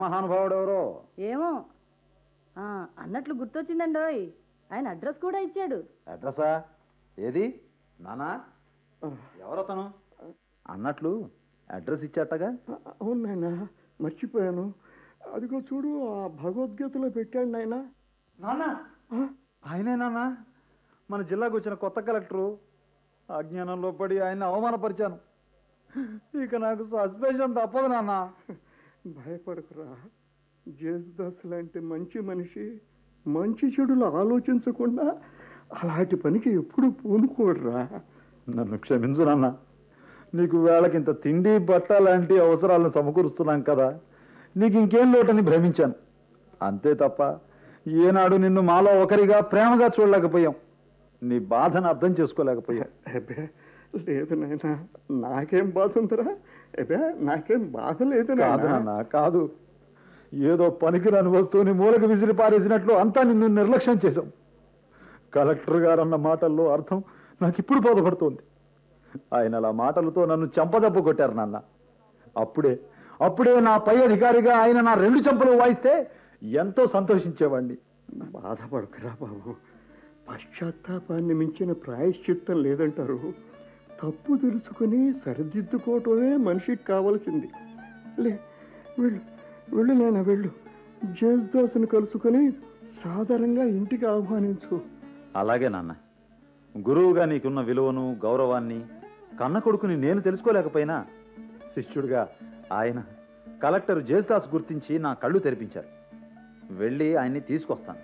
మహానుభావుడు ఎవరో ఏమో ఆ, అన్నట్లు గుర్తొచ్చిందండోయ్ ఆయన అడ్రస్ కూడా ఇచ్చాడు అడ్రసా ఏది నానా ఎవరతను అన్నట్లు అడ్రస్ ఇచ్చాటగా అవును నాయన మర్చిపోయాను అదిగో చూడు ఆ భగవద్గీతలో పెట్టాడు నాయన నాన్న ఆయనే నాన్న మన జిల్లాకు వచ్చిన కొత్త కలెక్టరు అజ్ఞానంలో పడి ఆయన అవమానపరిచాను ఇక నాకు సస్పెన్షన్ తప్పదు నాన్న భయపడకురా జేసుదాస్ లాంటి మంచి మనిషి మంచి చెడులు ఆలోచించకుండా అలాంటి పనికి ఎప్పుడు పూనుకోడురా నన్ను క్షమించు నాన్న నీకు వేళకింత తిండి బట్ట లాంటి అవసరాలను సమకూరుస్తున్నాం కదా నీకు ఇంకేం లోటని భ్రమించాను అంతే తప్ప ఏనాడు నిన్ను మాలో ఒకరిగా ప్రేమగా చూడలేకపోయాం నీ బాధను అర్థం చేసుకోలేకపోయాం అబ్బే లేదు నాయన నాకేం బాధ ఉందిరా అబ్బే నాకేం బాధ లేదు కాదు నాయనా. నాన్న కాదు ఏదో పనికిరాని వస్తువుని మూలకి విసిరి పారేసినట్లు అంతా నిన్ను నిర్లక్ష్యం చేశాం కలెక్టర్ గారు అన్న మాటల్లో అర్థం నాకు ఇప్పుడు బోధపడుతోంది ఆయన అలా మాటలతో నన్ను చెంపదెబ్బ కొట్టారు నాన్న అప్పుడే అప్పుడే నా పై అధికారిగా ఆయన నా రెండు చెంపలు వాయిస్తే ఎంతో సంతోషించేవాడిని బాధపడకురా బాబు పశ్చాత్తాపాన్ని మించిన ప్రాయశ్చిత్తం లేదంటారు తప్పు తెలుసుకుని సరిదిద్దుకోవటమే మనిషికి కావలసింది లే వెళ్ళు వెళ్ళు నేను వెళ్ళు జేసుదాసుని కలుసుకొని సాధారణంగా ఇంటికి ఆహ్వానించు అలాగే నాన్న గురువుగా నీకున్న విలువను గౌరవాన్ని కన్న కొడుకుని నేను తెలుసుకోలేకపోయినా శిష్యుడిగా ఆయన కలెక్టర్ జేసుదాస్ గుర్తించి నా కళ్ళు తెరిపించారు వెళ్ళి ఆయన్ని తీసుకొస్తాను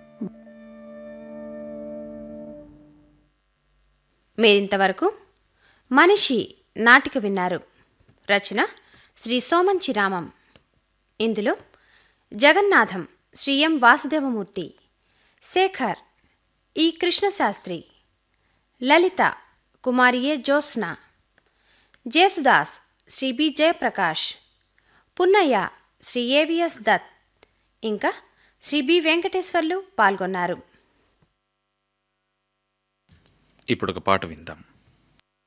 మీరింతవరకు మనిషి నాటిక విన్నారు రచన శ్రీ సోమంచి రామం ఇందులో జగన్నాథం శ్రీ ఎం Vasudevamurthy Sekhar E Krishnasastry Lalitha Kumari A Jyotsna Jesudas Sri B Jayaprakash Punnaiah Sri AVS Dutt ఇంకా శ్రీ బి వెంకటేశ్వర్లు పాల్గొన్నారు ఇప్పుడు ఒక పాట విందాం